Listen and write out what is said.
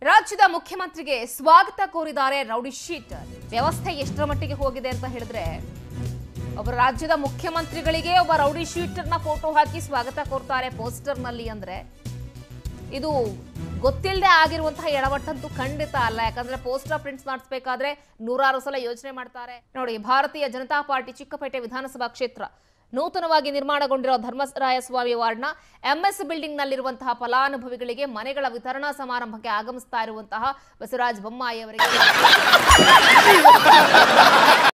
ರಾಜ್ಯದ ಮುಖ್ಯಮಂತ್ರಿಗೆ ಸ್ವಾಗತ ಕೋರಿದ್ದಾರೆ ರೌಡಿ ಶೀಟರ್ ವ್ಯವಸ್ಥೆ ಎಷ್ಟರ ಮಟ್ಟಿಗೆ ಹೋಗಿದೆ ಅಂತ ಹೇಳಿದ್ರೆ ಒಬ್ಬ ರಾಜ್ಯದ ಮುಖ್ಯಮಂತ್ರಿಗಳಿಗೆ ಒಬ್ಬ ರೌಡಿ ಶೀಟರ್ನ ಫೋಟೋ ಹಾಕಿ ಸ್ವಾಗತ ಕೋರ್ತಾರೆ ಪೋಸ್ಟರ್ನಲ್ಲಿ ಅಂದ್ರೆ ಇದು ಗೊತ್ತಿಲ್ಲದೆ ಆಗಿರುವಂತಹ ಎಡವಟ್ಟಂತೂ ಖಂಡಿತ ಅಲ್ಲ ಯಾಕಂದ್ರೆ ಪೋಸ್ಟರ್ ಪ್ರಿಂಟ್ಸ್ ಮಾಡಿಸ್ಬೇಕಾದ್ರೆ ನೂರಾರು ಸಲ ಯೋಚನೆ ಮಾಡ್ತಾರೆ ನೋಡಿ ಭಾರತೀಯ ಜನತಾ ಪಾರ್ಟಿ ಚಿಕ್ಕಪೇಟೆ ವಿಧಾನಸಭಾ ಕ್ಷೇತ್ರ ನೂತನವಾಗಿ ನಿರ್ಮಾಣಗೊಂಡಿರೋ ಧರ್ಮರಾಯ ಸ್ವಾಮಿ ವಾರ್ಡ್ನ ಎಂಎಸ್ ಬಿಲ್ಡಿಂಗ್ ನಲ್ಲಿರುವಂತಹ ಫಲಾನುಭವಿಗಳಿಗೆ ಮನೆಗಳ ವಿತರಣಾ ಸಮಾರಂಭಕ್ಕೆ ಆಗಮಿಸ್ತಾ ಇರುವಂತಹ ಬಸವರಾಜ ಬೊಮ್ಮಾಯಿ ಅವರಿಗೆ